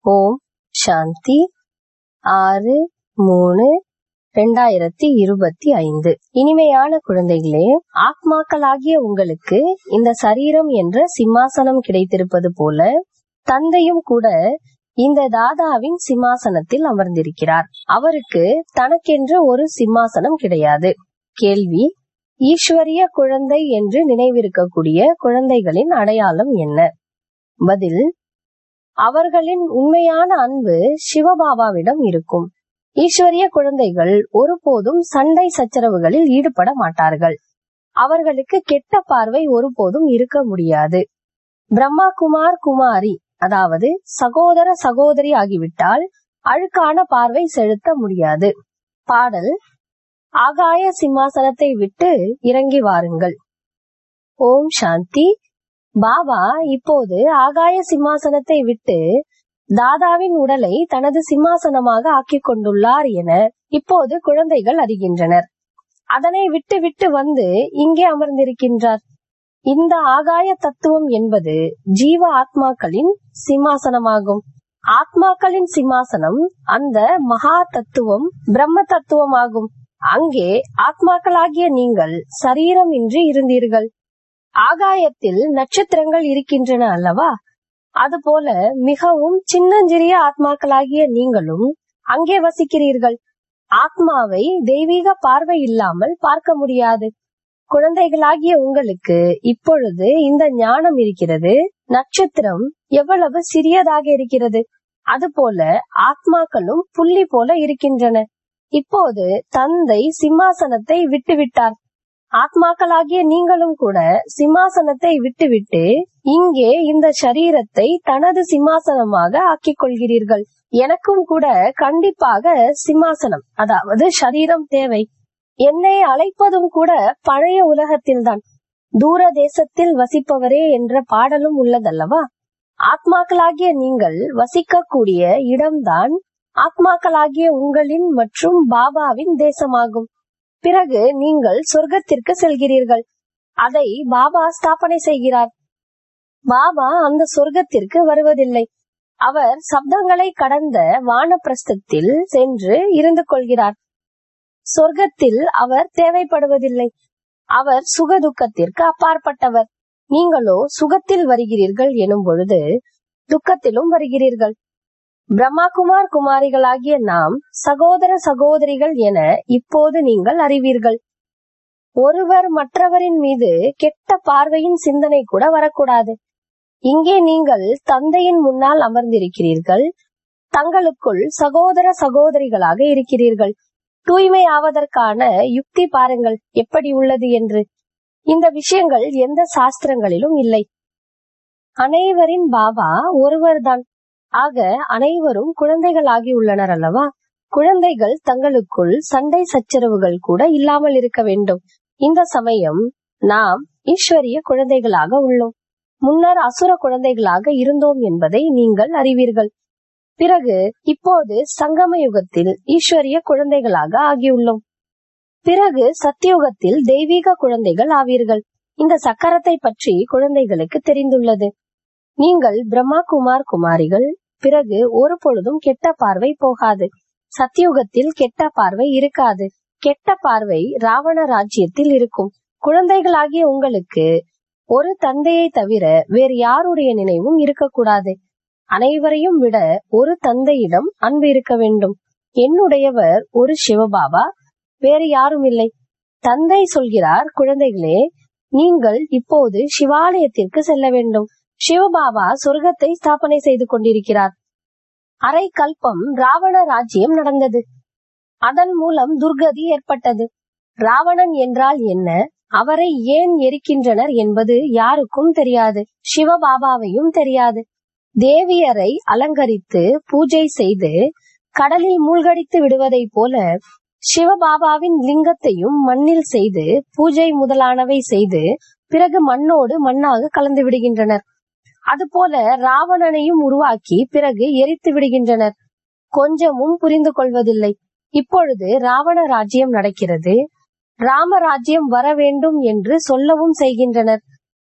ஓம் சாந்தி ஆறு மூணு ரெண்டாயிரத்தி இருபத்தி ஐந்து இனிமையான குழந்தைகளே ஆத்மாக்களாகிய உங்களுக்கு இந்த சரீரம் என்ற சிம்மாசனம் கிடைத்திருப்பது போல தந்தையும் கூட இந்த தாதாவின் சிம்மாசனத்தில் அமர்ந்திருக்கிறார் அவருக்கு தனக்கென்று ஒரு சிம்மாசனம் கிடையாது கேள்வி ஈஸ்வரிய குழந்தை என்று நினைவிருக்கக்கூடிய குழந்தைகளின் அடையாளம் என்ன பதில் அவர்களின் உண்மையான அன்பு சிவபாபாவிடம் இருக்கும் ஈஸ்வரிய குழந்தைகள் ஒருபோதும் சண்டை சச்சரவுகளில் ஈடுபட மாட்டார்கள் அவர்களுக்கு கெட்ட பார்வை ஒருபோதும் இருக்க முடியாது பிரம்மா குமார் குமாரி அதாவது சகோதர சகோதரி ஆகிவிட்டால் அழுக்கான பார்வை செலுத்த முடியாது பாடல் ஆகாய சிம்மாசனத்தை விட்டு இறங்கி வாருங்கள் ஓம் சாந்தி பாபா இப்போது ஆகாய சிம்மாசனத்தை விட்டு தாதாவின் உடலை தனது சிம்மாசனமாக ஆக்கிக் கொண்டுள்ளார் என இப்போது குழந்தைகள் அறிகின்றனர் அதனை விட்டு விட்டு வந்து இங்கே அமர்ந்திருக்கின்றார் இந்த ஆகாய தத்துவம் என்பது ஜீவ ஆத்மாக்களின் சிம்மாசனமாகும் ஆத்மாக்களின் சிம்மாசனம் அந்த மகா தத்துவம் பிரம்ம தத்துவமாகும் அங்கே ஆத்மாக்களாகிய நீங்கள் சரீரம் இன்றி இருந்தீர்கள் ஆகாயத்தில் நட்சத்திரங்கள் இருக்கின்றன அல்லவா அதுபோல மிகவும் சின்னஞ்சிறிய ஆத்மாக்களாகிய நீங்களும் அங்கே வசிக்கிறீர்கள் ஆத்மாவை தெய்வீக பார்வை இல்லாமல் பார்க்க முடியாது குழந்தைகளாகிய உங்களுக்கு இப்பொழுது இந்த ஞானம் இருக்கிறது நட்சத்திரம் எவ்வளவு சிறியதாக இருக்கிறது அதுபோல ஆத்மாக்களும் புள்ளி போல இருக்கின்றன இப்போது தந்தை சிம்மாசனத்தை விட்டுவிட்டார் ஆத்மாக்களாகிய நீங்களும் கூட சிம்மாசனத்தை விட்டுவிட்டு இங்கே இந்த சரீரத்தை தனது சிம்மாசனமாக ஆக்கிக் கொள்கிறீர்கள் எனக்கும் கூட கண்டிப்பாக சிம்மாசனம் அதாவது சரீரம் தேவை என்னை அழைப்பதும் கூட பழைய உலகத்தில்தான் தூர தேசத்தில் வசிப்பவரே என்ற பாடலும் உள்ளதல்லவா ஆத்மாக்களாகிய நீங்கள் வசிக்கக்கூடிய இடம்தான் ஆத்மாக்களாகிய உங்களின் மற்றும் பாபாவின் தேசமாகும் பிறகு நீங்கள் சொர்க்கத்திற்கு செல்கிறீர்கள் அதை பாபா ஸ்தாபனை செய்கிறார் பாபா அந்த சொர்க்கத்திற்கு வருவதில்லை அவர் சப்தங்களை கடந்த வானப்பிரஸ்தத்தில் சென்று இருந்து கொள்கிறார் சொர்க்கத்தில் அவர் தேவைப்படுவதில்லை அவர் சுகதுக்கத்திற்கு அப்பாற்பட்டவர் நீங்களோ சுகத்தில் வருகிறீர்கள் எனும் பொழுது துக்கத்திலும் வருகிறீர்கள் பிரம்மாகுமார் குமாரிகளாகிய நாம் சகோதர சகோதரிகள் என இப்போது நீங்கள் அறிவீர்கள் ஒருவர் மற்றவரின் மீது கெட்ட பார்வையின் சிந்தனை கூட வரக்கூடாது இங்கே நீங்கள் தந்தையின் முன்னால் அமர்ந்திருக்கிறீர்கள் தங்களுக்குள் சகோதர சகோதரிகளாக இருக்கிறீர்கள் தூய்மை ஆவதற்கான யுக்தி பாருங்கள் எப்படி உள்ளது என்று இந்த விஷயங்கள் எந்த சாஸ்திரங்களிலும் இல்லை அனைவரின் பாபா ஒருவர்தான் ஆக அனைவரும் குழந்தைகள் ஆகியுள்ளனர் அல்லவா குழந்தைகள் தங்களுக்குள் சண்டை சச்சரவுகள் கூட இல்லாமல் இருக்க வேண்டும் இந்த சமயம் நாம் ஈஸ்வரிய குழந்தைகளாக உள்ளோம் முன்னர் அசுர குழந்தைகளாக இருந்தோம் என்பதை நீங்கள் அறிவீர்கள் பிறகு இப்போது சங்கம யுகத்தில் ஈஸ்வரிய குழந்தைகளாக ஆகியுள்ளோம் பிறகு சத்தியுகத்தில் தெய்வீக குழந்தைகள் ஆவீர்கள் இந்த சக்கரத்தை பற்றி குழந்தைகளுக்கு தெரிந்துள்ளது நீங்கள் பிரம்மா குமார் குமாரிகள் பிறகு ஒரு பொழுதும் கெட்ட பார்வை போகாது சத்தியுகத்தில் கெட்ட பார்வை இருக்காது கெட்ட பார்வை ராவண ராஜ்யத்தில் இருக்கும் குழந்தைகளாகிய உங்களுக்கு ஒரு தந்தையை தவிர வேறு யாருடைய நினைவும் இருக்கக்கூடாது அனைவரையும் விட ஒரு தந்தையிடம் அன்பு இருக்க வேண்டும் என்னுடையவர் ஒரு சிவபாபா வேறு யாரும் இல்லை தந்தை சொல்கிறார் குழந்தைகளே நீங்கள் இப்போது சிவாலயத்திற்கு செல்ல வேண்டும் சிவபாபா சொர்க்கத்தை ஸ்தாபனை செய்து கொண்டிருக்கிறார் அரை கல்பம் ராவண ராஜ்யம் நடந்தது அதன் மூலம் துர்கதி ஏற்பட்டது ராவணன் என்றால் என்ன அவரை ஏன் எரிக்கின்றனர் என்பது யாருக்கும் தெரியாது சிவபாபாவையும் தெரியாது தேவியரை அலங்கரித்து பூஜை செய்து கடலில் மூழ்கடித்து விடுவதைப் போல சிவபாபாவின் லிங்கத்தையும் மண்ணில் செய்து பூஜை முதலானவை செய்து பிறகு மண்ணோடு மண்ணாக கலந்து விடுகின்றனர் அதுபோல ராவணனையும் உருவாக்கி பிறகு எரித்து விடுகின்றனர் கொஞ்சமும் புரிந்து கொள்வதில்லை இப்பொழுது ராவண ராஜ்யம் நடக்கிறது ராமராஜ்யம் வர வேண்டும் என்று சொல்லவும் செய்கின்றனர்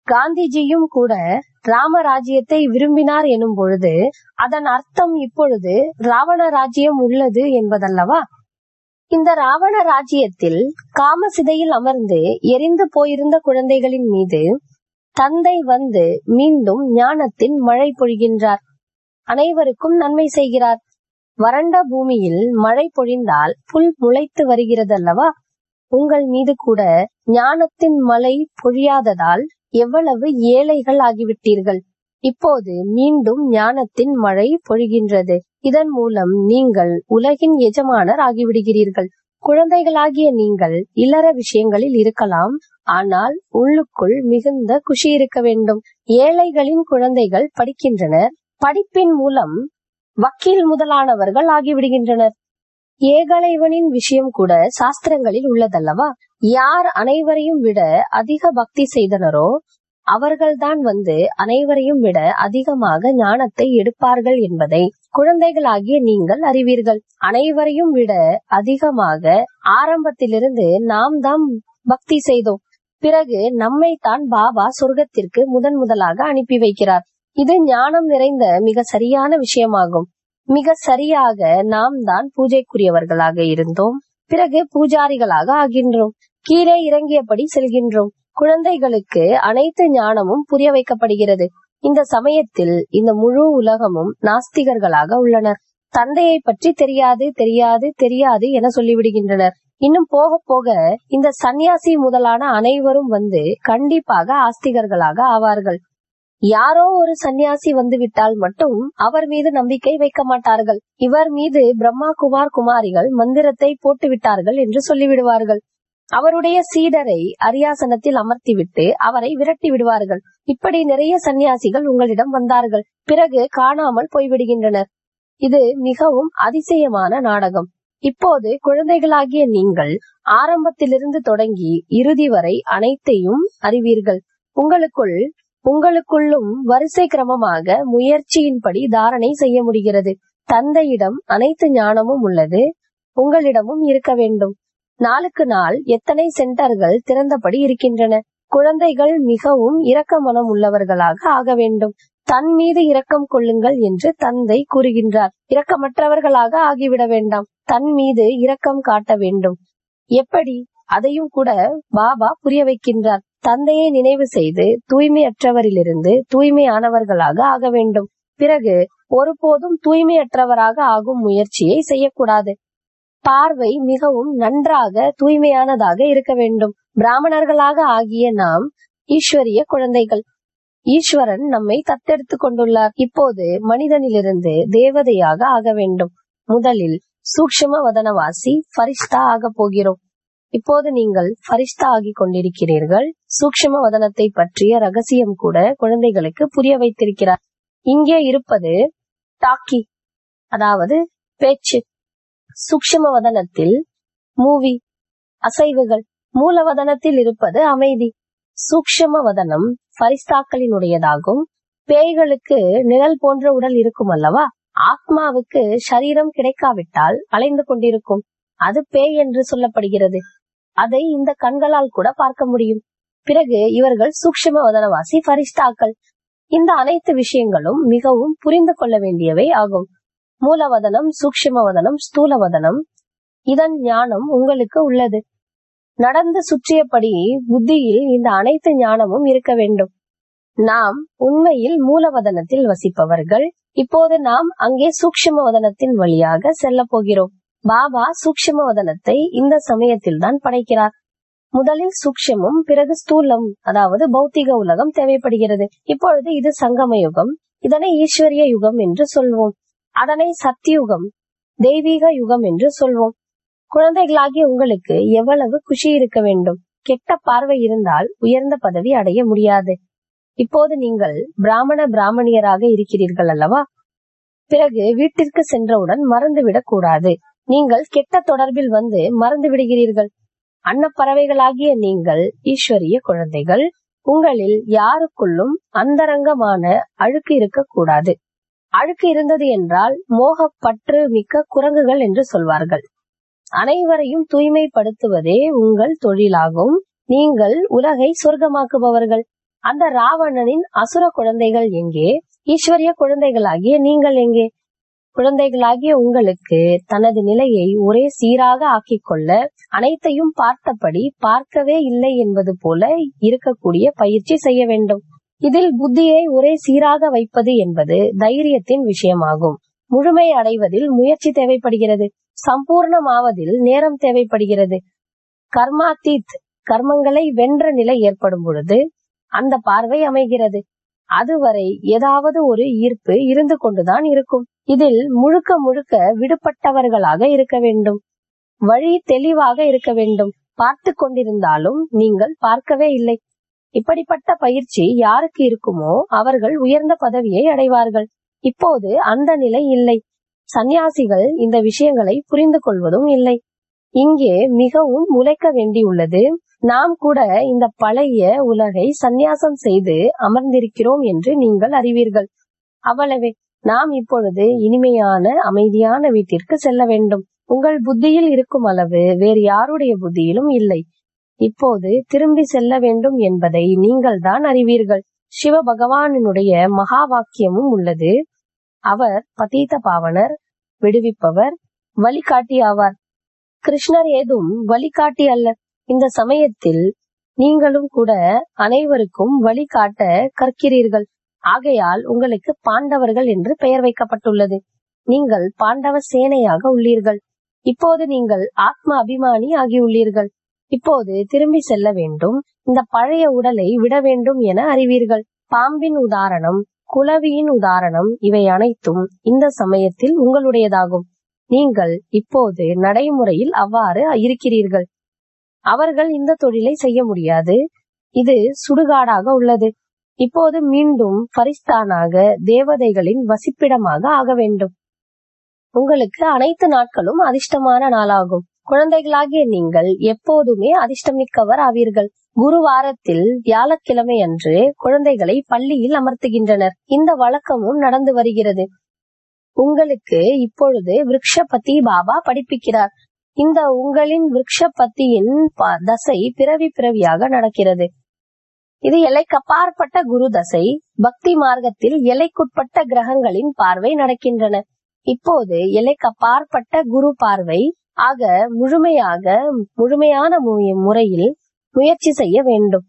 காந்திஜியும் கூட ராமராஜ்யத்தை விரும்பினார் எனும் பொழுது அதன் அர்த்தம் இப்பொழுது ராவண ராஜ்யம் உள்ளது என்பதல்லவா இந்த ராவண ராஜ்யத்தில் காமசிதையில் அமர்ந்து எரிந்து போயிருந்த குழந்தைகளின் மீது தந்தை வந்து மீண்டும் ஞானத்தின் மழை பொழிகின்றார் அனைவருக்கும் நன்மை செய்கிறார் வறண்ட பூமியில் மழை பொழிந்தால் புல் முளைத்து வருகிறதல்லவா உங்கள் மீது கூட ஞானத்தின் மழை பொழியாததால் எவ்வளவு ஏழைகள் ஆகிவிட்டீர்கள் இப்போது மீண்டும் ஞானத்தின் மழை பொழிகின்றது இதன் மூலம் நீங்கள் உலகின் எஜமானர் ஆகிவிடுகிறீர்கள் குழந்தைகளாகிய நீங்கள் இல்லற விஷயங்களில் இருக்கலாம் ஆனால் உள்ளுக்குள் மிகுந்த குஷி இருக்க வேண்டும் ஏழைகளின் குழந்தைகள் படிக்கின்றனர் படிப்பின் மூலம் வக்கீல் முதலானவர்கள் ஆகிவிடுகின்றனர் ஏகலைவனின் விஷயம் கூட சாஸ்திரங்களில் உள்ளதல்லவா யார் அனைவரையும் விட அதிக பக்தி செய்தனரோ அவர்கள்தான் வந்து அனைவரையும் விட அதிகமாக ஞானத்தை எடுப்பார்கள் என்பதை குழந்தைகளாகிய நீங்கள் அறிவீர்கள் அனைவரையும் விட அதிகமாக ஆரம்பத்திலிருந்து நாம் தான் பக்தி செய்தோம் பிறகு நம்மை தான் பாபா சொர்க்கத்திற்கு முதன் முதலாக அனுப்பி வைக்கிறார் இது ஞானம் நிறைந்த மிக சரியான விஷயமாகும் மிக சரியாக நாம் தான் பூஜைக்குரியவர்களாக இருந்தோம் பிறகு பூஜாரிகளாக ஆகின்றோம் கீழே இறங்கியபடி செல்கின்றோம் குழந்தைகளுக்கு அனைத்து ஞானமும் புரிய வைக்கப்படுகிறது இந்த சமயத்தில் இந்த முழு உலகமும் நாஸ்திகர்களாக உள்ளனர் தந்தையை பற்றி தெரியாது தெரியாது தெரியாது என சொல்லிவிடுகின்றனர் இன்னும் போக போக இந்த சந்நியாசி முதலான அனைவரும் வந்து கண்டிப்பாக ஆஸ்திகர்களாக ஆவார்கள் யாரோ ஒரு சந்நியாசி வந்து விட்டால் மட்டும் அவர் மீது நம்பிக்கை வைக்க மாட்டார்கள் இவர் மீது பிரம்மா குமார் குமாரிகள் மந்திரத்தை போட்டு விட்டார்கள் என்று சொல்லிவிடுவார்கள் அவருடைய சீடரை அரியாசனத்தில் அமர்த்திவிட்டு அவரை விரட்டி விடுவார்கள் இப்படி நிறைய சந்நியாசிகள் உங்களிடம் வந்தார்கள் பிறகு காணாமல் போய்விடுகின்றனர் இது மிகவும் அதிசயமான நாடகம் இப்போது குழந்தைகளாகிய நீங்கள் ஆரம்பத்திலிருந்து தொடங்கி இறுதி வரை அனைத்தையும் அறிவீர்கள் உங்களுக்குள் உங்களுக்குள்ளும் வரிசை கிரமமாக முயற்சியின்படி தாரணை செய்ய முடிகிறது தந்தையிடம் அனைத்து ஞானமும் உள்ளது உங்களிடமும் இருக்க வேண்டும் நாளுக்கு நாள் எத்தனை சென்டர்கள் திறந்தபடி இருக்கின்றன குழந்தைகள் மிகவும் இரக்க மனம் உள்ளவர்களாக ஆக வேண்டும் தன் மீது இரக்கம் கொள்ளுங்கள் என்று தந்தை கூறுகின்றார் இரக்கமற்றவர்களாக ஆகிவிட வேண்டாம் தன் மீது இரக்கம் காட்ட வேண்டும் எப்படி அதையும் கூட பாபா புரிய வைக்கின்றார் தந்தையை நினைவு செய்து தூய்மையற்றவரிலிருந்து தூய்மையானவர்களாக ஆக வேண்டும் பிறகு ஒருபோதும் தூய்மையற்றவராக ஆகும் முயற்சியை செய்யக்கூடாது பார்வை மிகவும் நன்றாக தூய்மையானதாக இருக்க வேண்டும் பிராமணர்களாக ஆகிய நாம் ஈஸ்வரிய குழந்தைகள் ஈஸ்வரன் நம்மை தத்தெடுத்து கொண்டுள்ளார் இப்போது மனிதனிலிருந்து தேவதையாக ஆக வேண்டும் முதலில் சூக்ஷ்ம வதனவாசி ஃபரிஷ்தா ஆக போகிறோம் இப்போது நீங்கள் ஃபரிஷ்தா ஆகி கொண்டிருக்கிறீர்கள் சூக்ஷ்ம வதனத்தை பற்றிய ரகசியம் கூட குழந்தைகளுக்கு புரிய வைத்திருக்கிறார் இங்கே இருப்பது டாக்கி அதாவது பேச்சு சூக்ஷ்ம வதனத்தில் மூவி அசைவுகள் மூலவதனத்தில் இருப்பது அமைதி சூக்ஷ்ம வதனம் பரிஸ்தாக்களினுடையதாகும் பேய்களுக்கு நிழல் போன்ற உடல் இருக்கும் அல்லவா ஆத்மாவுக்கு சரீரம் கிடைக்காவிட்டால் அலைந்து கொண்டிருக்கும் அது பேய் என்று சொல்லப்படுகிறது அதை இந்த கண்களால் கூட பார்க்க முடியும் பிறகு இவர்கள் சூக்ஷ்ம வதனவாசி பரிஸ்தாக்கள் இந்த அனைத்து விஷயங்களும் மிகவும் புரிந்து கொள்ள வேண்டியவை ஆகும் மூலவதனம் சூக்ஷ்மவதனம் ஸ்தூலவதனம் இதன் ஞானம் உங்களுக்கு உள்ளது நடந்து சுற்றியபடி புத்தியில் இந்த அனைத்து ஞானமும் இருக்க வேண்டும் நாம் உண்மையில் மூலவதனத்தில் வசிப்பவர்கள் இப்போது நாம் அங்கே சூக்ஷ்ம வதனத்தின் வழியாக செல்ல போகிறோம் பாபா சூக்ஷ்ம வதனத்தை இந்த சமயத்தில் தான் படைக்கிறார் முதலில் சூக்ஷமும் பிறகு ஸ்தூலம் அதாவது பௌத்திக உலகம் தேவைப்படுகிறது இப்பொழுது இது சங்கம யுகம் இதனை ஈஸ்வரிய யுகம் என்று சொல்வோம் அதனை சத்தியுகம் தெய்வீக யுகம் என்று சொல்வோம் குழந்தைகளாகிய உங்களுக்கு எவ்வளவு குஷி இருக்க வேண்டும் கெட்ட பார்வை இருந்தால் உயர்ந்த பதவி அடைய முடியாது இப்போது நீங்கள் பிராமண பிராமணியராக இருக்கிறீர்கள் அல்லவா பிறகு வீட்டிற்கு சென்றவுடன் மறந்துவிடக் கூடாது நீங்கள் கெட்ட தொடர்பில் வந்து மறந்து விடுகிறீர்கள் அன்னப்பறவைகளாகிய நீங்கள் ஈஸ்வரிய குழந்தைகள் உங்களில் யாருக்குள்ளும் அந்தரங்கமான அழுக்கு இருக்கக்கூடாது அழுக்கு இருந்தது என்றால் மோகப்பற்று மிக்க குரங்குகள் என்று சொல்வார்கள் அனைவரையும் தூய்மைப்படுத்துவதே உங்கள் தொழிலாகும் நீங்கள் உலகை சொர்க்கமாக்குபவர்கள் அந்த ராவணனின் அசுர குழந்தைகள் எங்கே ஈஸ்வரிய குழந்தைகளாகிய நீங்கள் எங்கே குழந்தைகளாகிய உங்களுக்கு தனது நிலையை ஒரே சீராக ஆக்கிக் கொள்ள அனைத்தையும் பார்த்தபடி பார்க்கவே இல்லை என்பது போல இருக்கக்கூடிய பயிற்சி செய்ய வேண்டும் இதில் புத்தியை ஒரே சீராக வைப்பது என்பது தைரியத்தின் விஷயமாகும் முழுமை அடைவதில் முயற்சி தேவைப்படுகிறது சம்பூர்ணமாவதில் நேரம் தேவைப்படுகிறது கர்மாத்தீத் கர்மங்களை வென்ற நிலை ஏற்படும் பொழுது அந்த பார்வை அமைகிறது அதுவரை ஏதாவது ஒரு ஈர்ப்பு இருந்து கொண்டுதான் இருக்கும் இதில் முழுக்க முழுக்க விடுபட்டவர்களாக இருக்க வேண்டும் வழி தெளிவாக இருக்க வேண்டும் பார்த்து கொண்டிருந்தாலும் நீங்கள் பார்க்கவே இல்லை இப்படிப்பட்ட பயிற்சி யாருக்கு இருக்குமோ அவர்கள் உயர்ந்த பதவியை அடைவார்கள் இப்போது அந்த நிலை இல்லை சந்நியாசிகள் இந்த விஷயங்களை புரிந்து கொள்வதும் இல்லை இங்கே மிகவும் உழைக்க வேண்டியுள்ளது நாம் கூட இந்த பழைய உலகை சந்நியாசம் செய்து அமர்ந்திருக்கிறோம் என்று நீங்கள் அறிவீர்கள் அவ்வளவே நாம் இப்பொழுது இனிமையான அமைதியான வீட்டிற்கு செல்ல வேண்டும் உங்கள் புத்தியில் இருக்கும் அளவு வேறு யாருடைய புத்தியிலும் இல்லை இப்போது திரும்பி செல்ல வேண்டும் என்பதை நீங்கள் தான் அறிவீர்கள் சிவ பகவானினுடைய மகா வாக்கியமும் உள்ளது அவர் பதீத பாவனர் விடுவிப்பவர் வழிகாட்டி ஆவார் கிருஷ்ணர் ஏதும் வழிகாட்டி அல்ல இந்த சமயத்தில் நீங்களும் கூட அனைவருக்கும் வழிகாட்ட கற்கிறீர்கள் ஆகையால் உங்களுக்கு பாண்டவர்கள் என்று பெயர் வைக்கப்பட்டுள்ளது நீங்கள் பாண்டவ சேனையாக உள்ளீர்கள் இப்போது நீங்கள் ஆத்ம அபிமானி ஆகியுள்ளீர்கள் இப்போது திரும்பி செல்ல வேண்டும் இந்த பழைய உடலை விட வேண்டும் என அறிவீர்கள் பாம்பின் உதாரணம் குளவியின் உதாரணம் இவை அனைத்தும் இந்த சமயத்தில் உங்களுடையதாகும் நீங்கள் இப்போது நடைமுறையில் அவ்வாறு இருக்கிறீர்கள் அவர்கள் இந்த தொழிலை செய்ய முடியாது இது சுடுகாடாக உள்ளது இப்போது மீண்டும் பரிஸ்தானாக தேவதைகளின் வசிப்பிடமாக ஆக வேண்டும் உங்களுக்கு அனைத்து நாட்களும் அதிர்ஷ்டமான நாளாகும் குழந்தைகளாகிய நீங்கள் எப்போதுமே அதிர்ஷ்டமிக்கவர் ஆவீர்கள் குருவாரத்தில் வியாழக்கிழமை அன்று குழந்தைகளை பள்ளியில் அமர்த்துகின்றனர் இந்த வழக்கமும் நடந்து வருகிறது உங்களுக்கு இப்பொழுது விருக்ஷபதி பாபா படிப்பிக்கிறார் இந்த உங்களின் விருக்ஷபத்தியின் ப- தசை பிறவி பிறவியாக நடக்கிறது இது எல்லைக்கப்பாற்பட்ட குரு தசை பக்தி மார்க்கத்தில் எல்லைக்குட்பட்ட கிரகங்களின் பார்வை நடக்கின்றன இப்போது எல்லைக்கப்பாற்பட்ட குரு பார்வை ஆக முழுமையாக முழுமையான மு- முறையில் முயற்சி செய்ய வேண்டும்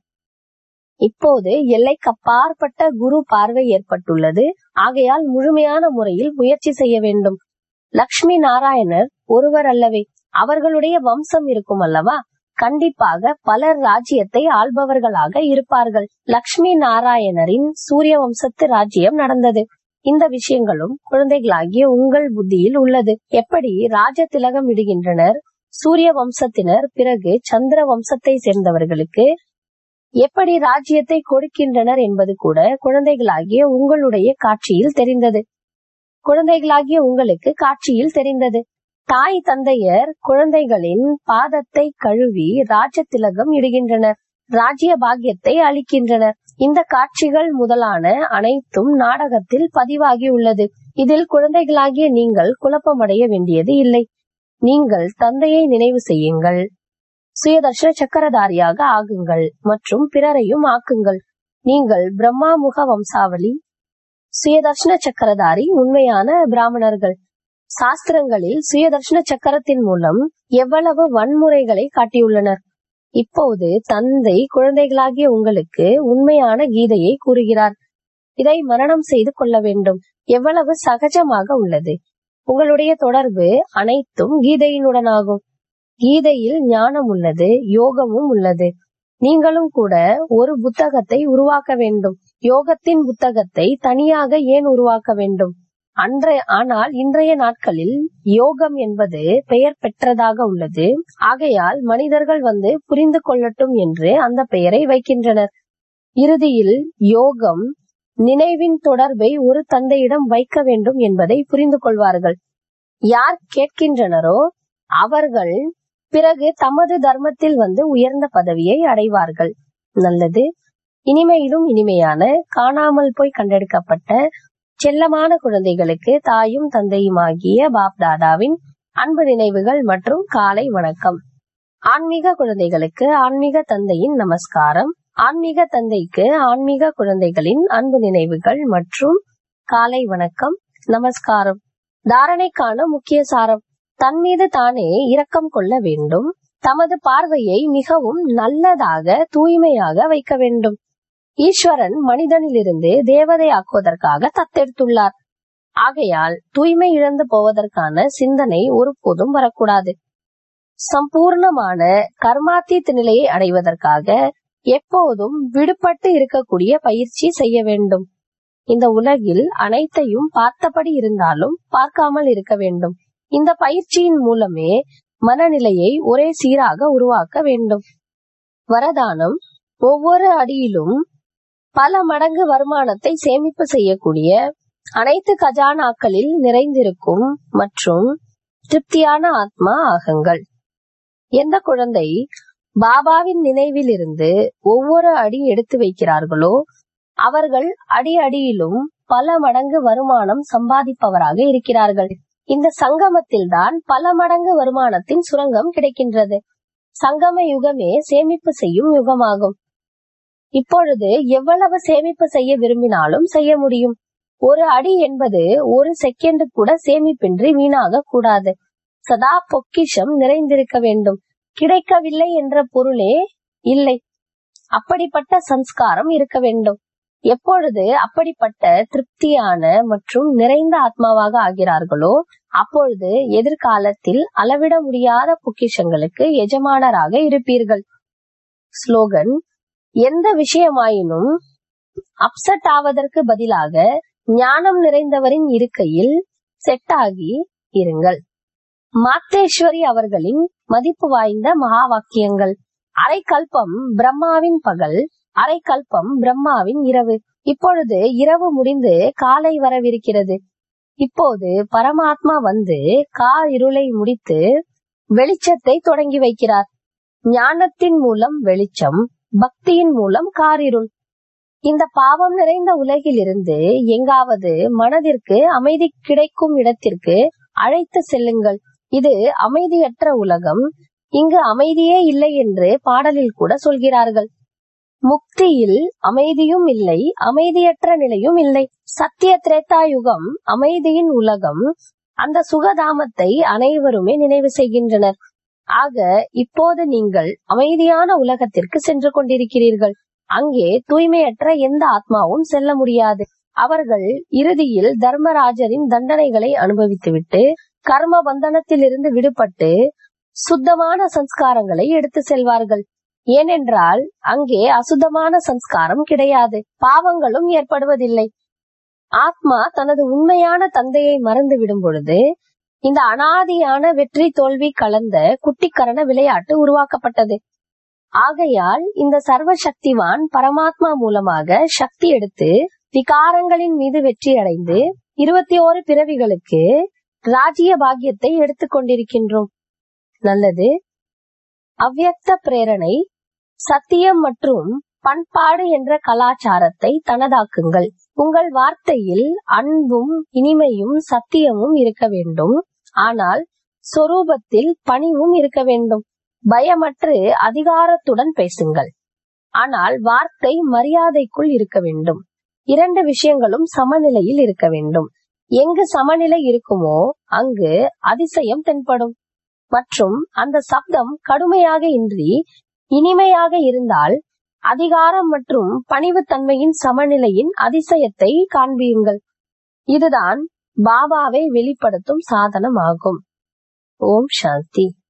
இப்போது எல்லைக்கப்பாற்பட்ட குரு பார்வை ஏற்பட்டுள்ளது ஆகையால் முழுமையான முறையில் முயற்சி செய்ய வேண்டும் லக்ஷ்மி நாராயணர் ஒருவர் அல்லவே அவர்களுடைய வம்சம் இருக்கும் அல்லவா கண்டிப்பாக பலர் ராஜ்யத்தை ஆள்பவர்களாக இருப்பார்கள் லக்ஷ்மி நாராயணரின் சூரிய வம்சத்து ராஜ்யம் நடந்தது இந்த விஷயங்களும் குழந்தைகளாகிய உங்கள் புத்தியில் உள்ளது எப்படி ராஜ திலகம் இடுகின்றனர் சூரிய வம்சத்தினர் பிறகு சந்திர வம்சத்தை சேர்ந்தவர்களுக்கு எப்படி ராஜ்யத்தை கொடுக்கின்றனர் என்பது கூட குழந்தைகளாகிய உங்களுடைய காட்சியில் தெரிந்தது குழந்தைகளாகிய உங்களுக்கு காட்சியில் தெரிந்தது தாய் தந்தையர் குழந்தைகளின் பாதத்தை கழுவி ராஜ திலகம் இடுகின்றனர் ராஜ்ய பாக்கியத்தை அளிக்கின்றனர் இந்த காட்சிகள் முதலான அனைத்தும் நாடகத்தில் பதிவாகி உள்ளது இதில் குழந்தைகளாகிய நீங்கள் குழப்பமடைய வேண்டியது இல்லை நீங்கள் தந்தையை நினைவு செய்யுங்கள் சுயதர்ஷன சக்கரதாரியாக ஆகுங்கள் மற்றும் பிறரையும் ஆக்குங்கள் நீங்கள் பிரம்மா முக வம்சாவளி சுயதர்ஷன சக்கரதாரி உண்மையான பிராமணர்கள் சாஸ்திரங்களில் சுயதர்ஷன சக்கரத்தின் மூலம் எவ்வளவு வன்முறைகளை காட்டியுள்ளனர் இப்போது தந்தை குழந்தைகளாகிய உங்களுக்கு உண்மையான கீதையை கூறுகிறார் இதை மரணம் செய்து கொள்ள வேண்டும் எவ்வளவு சகஜமாக உள்ளது உங்களுடைய தொடர்பு அனைத்தும் கீதையினுடனாகும் கீதையில் ஞானம் உள்ளது யோகமும் உள்ளது நீங்களும் கூட ஒரு புத்தகத்தை உருவாக்க வேண்டும் யோகத்தின் புத்தகத்தை தனியாக ஏன் உருவாக்க வேண்டும் அன்றைய ஆனால் இன்றைய நாட்களில் யோகம் என்பது பெயர் பெற்றதாக உள்ளது ஆகையால் மனிதர்கள் வந்து புரிந்து கொள்ளட்டும் என்று அந்த பெயரை வைக்கின்றனர் இறுதியில் யோகம் நினைவின் தொடர்பை ஒரு தந்தையிடம் வைக்க வேண்டும் என்பதை புரிந்து கொள்வார்கள் யார் கேட்கின்றனரோ அவர்கள் பிறகு தமது தர்மத்தில் வந்து உயர்ந்த பதவியை அடைவார்கள் நல்லது இனிமையிலும் இனிமையான காணாமல் போய் கண்டெடுக்கப்பட்ட செல்லமான குழந்தைகளுக்கு தாயும் தந்தையுமாகிய பாப் தாதாவின் அன்பு நினைவுகள் மற்றும் காலை வணக்கம் ஆன்மீக குழந்தைகளுக்கு ஆன்மீக தந்தையின் நமஸ்காரம் ஆன்மீக தந்தைக்கு ஆன்மீக குழந்தைகளின் அன்பு நினைவுகள் மற்றும் காலை வணக்கம் நமஸ்காரம் தாரணைக்கான முக்கிய சாரம் தன் மீது தானே இரக்கம் கொள்ள வேண்டும் தமது பார்வையை மிகவும் நல்லதாக தூய்மையாக வைக்க வேண்டும் ஈஸ்வரன் மனிதனிலிருந்து தேவதையாக்குவதற்காக தத்தெடுத்துள்ளார் ஆகையால் தூய்மை இழந்து போவதற்கான சிந்தனை ஒருபோதும் வரக்கூடாது சம்பூர்ணமான கர்மாத்தீத் நிலையை அடைவதற்காக எப்போதும் விடுபட்டு இருக்கக்கூடிய பயிற்சி செய்ய வேண்டும் இந்த உலகில் அனைத்தையும் பார்த்தபடி இருந்தாலும் பார்க்காமல் இருக்க வேண்டும் இந்த பயிற்சியின் மூலமே மனநிலையை ஒரே சீராக உருவாக்க வேண்டும் வரதானம் ஒவ்வொரு அடியிலும் பல மடங்கு வருமானத்தை சேமிப்பு செய்யக்கூடிய அனைத்து கஜானாக்களில் நிறைந்திருக்கும் மற்றும் திருப்தியான ஆத்மா ஆகுங்கள் எந்த குழந்தை பாபாவின் நினைவில் இருந்து ஒவ்வொரு அடி எடுத்து வைக்கிறார்களோ அவர்கள் அடி அடியிலும் பல மடங்கு வருமானம் சம்பாதிப்பவராக இருக்கிறார்கள் இந்த சங்கமத்தில் தான் பல மடங்கு வருமானத்தின் சுரங்கம் கிடைக்கின்றது சங்கம யுகமே சேமிப்பு செய்யும் யுகமாகும் இப்பொழுது எவ்வளவு சேமிப்பு செய்ய விரும்பினாலும் செய்ய முடியும் ஒரு அடி என்பது ஒரு செகண்ட் கூட சேமிப்பின்றி வீணாக கூடாது சதா பொக்கிஷம் நிறைந்திருக்க வேண்டும் கிடைக்கவில்லை என்ற பொருளே இல்லை அப்படிப்பட்ட சம்ஸ்காரம் இருக்க வேண்டும் எப்பொழுது அப்படிப்பட்ட திருப்தியான மற்றும் நிறைந்த ஆத்மாவாக ஆகிறார்களோ அப்பொழுது எதிர்காலத்தில் அளவிட முடியாத பொக்கிஷங்களுக்கு எஜமானராக இருப்பீர்கள் ஸ்லோகன் எந்த விஷயமாயினும் அப்செட் ஆவதற்கு பதிலாக ஞானம் நிறைந்தவரின் இருக்கையில் செட் ஆகி இருங்கள் மாத்தேஸ்வரி அவர்களின் மதிப்பு வாய்ந்த மகா வாக்கியங்கள் அரை கல்பம் பிரம்மாவின் பகல் அரை கல்பம் பிரம்மாவின் இரவு இப்பொழுது இரவு முடிந்து காலை வரவிருக்கிறது இப்போது பரமாத்மா வந்து கா இருளை முடித்து வெளிச்சத்தை தொடங்கி வைக்கிறார் ஞானத்தின் மூலம் வெளிச்சம் பக்தியின் மூலம் காரிருள் இந்த பாவம் நிறைந்த உலகில் இருந்து எங்காவது மனதிற்கு அமைதி கிடைக்கும் இடத்திற்கு அழைத்து செல்லுங்கள் இது அமைதியற்ற உலகம் இங்கு அமைதியே இல்லை என்று பாடலில் கூட சொல்கிறார்கள் முக்தியில் அமைதியும் இல்லை அமைதியற்ற நிலையும் இல்லை சத்திய திரேதா யுகம் அமைதியின் உலகம் அந்த சுகதாமத்தை அனைவருமே நினைவு செய்கின்றனர் ஆக இப்போது நீங்கள் அமைதியான உலகத்திற்கு சென்று கொண்டிருக்கிறீர்கள் அங்கே தூய்மையற்ற எந்த ஆத்மாவும் செல்ல முடியாது அவர்கள் இறுதியில் தர்மராஜரின் தண்டனைகளை அனுபவித்துவிட்டு கர்ம பந்தனத்திலிருந்து விடுபட்டு சுத்தமான சம்ஸ்காரங்களை எடுத்து செல்வார்கள் ஏனென்றால் அங்கே அசுத்தமான சம்ஸ்காரம் கிடையாது பாவங்களும் ஏற்படுவதில்லை ஆத்மா தனது உண்மையான தந்தையை மறந்து விடும் பொழுது இந்த அனாதியான வெற்றி தோல்வி கலந்த குட்டிக்கரண விளையாட்டு உருவாக்கப்பட்டது ஆகையால் இந்த சர்வ சக்திவான் பரமாத்மா மூலமாக சக்தி எடுத்து விகாரங்களின் மீது வெற்றி அடைந்து இருபத்தி ஓரு பிறவிகளுக்கு ராஜ்ய பாக்கியத்தை எடுத்துக் கொண்டிருக்கின்றோம் நல்லது அவ்யக்த பிரேரணை சத்தியம் மற்றும் பண்பாடு என்ற கலாச்சாரத்தை தனதாக்குங்கள் உங்கள் வார்த்தையில் அன்பும் இனிமையும் சத்தியமும் இருக்க வேண்டும் ஆனால் சொரூபத்தில் பணிவும் இருக்க வேண்டும் பயமற்று அதிகாரத்துடன் பேசுங்கள் ஆனால் வார்த்தை மரியாதைக்குள் இருக்க வேண்டும் இரண்டு விஷயங்களும் சமநிலையில் இருக்க வேண்டும் எங்கு சமநிலை இருக்குமோ அங்கு அதிசயம் தென்படும் மற்றும் அந்த சப்தம் கடுமையாக இன்றி இனிமையாக இருந்தால் அதிகாரம் மற்றும் பணிவுத்தன்மையின் சமநிலையின் அதிசயத்தை காண்பியுங்கள் இதுதான் பாபாவை வெளிப்படுத்தும் சாதனமாகும் ஓம் சாந்தி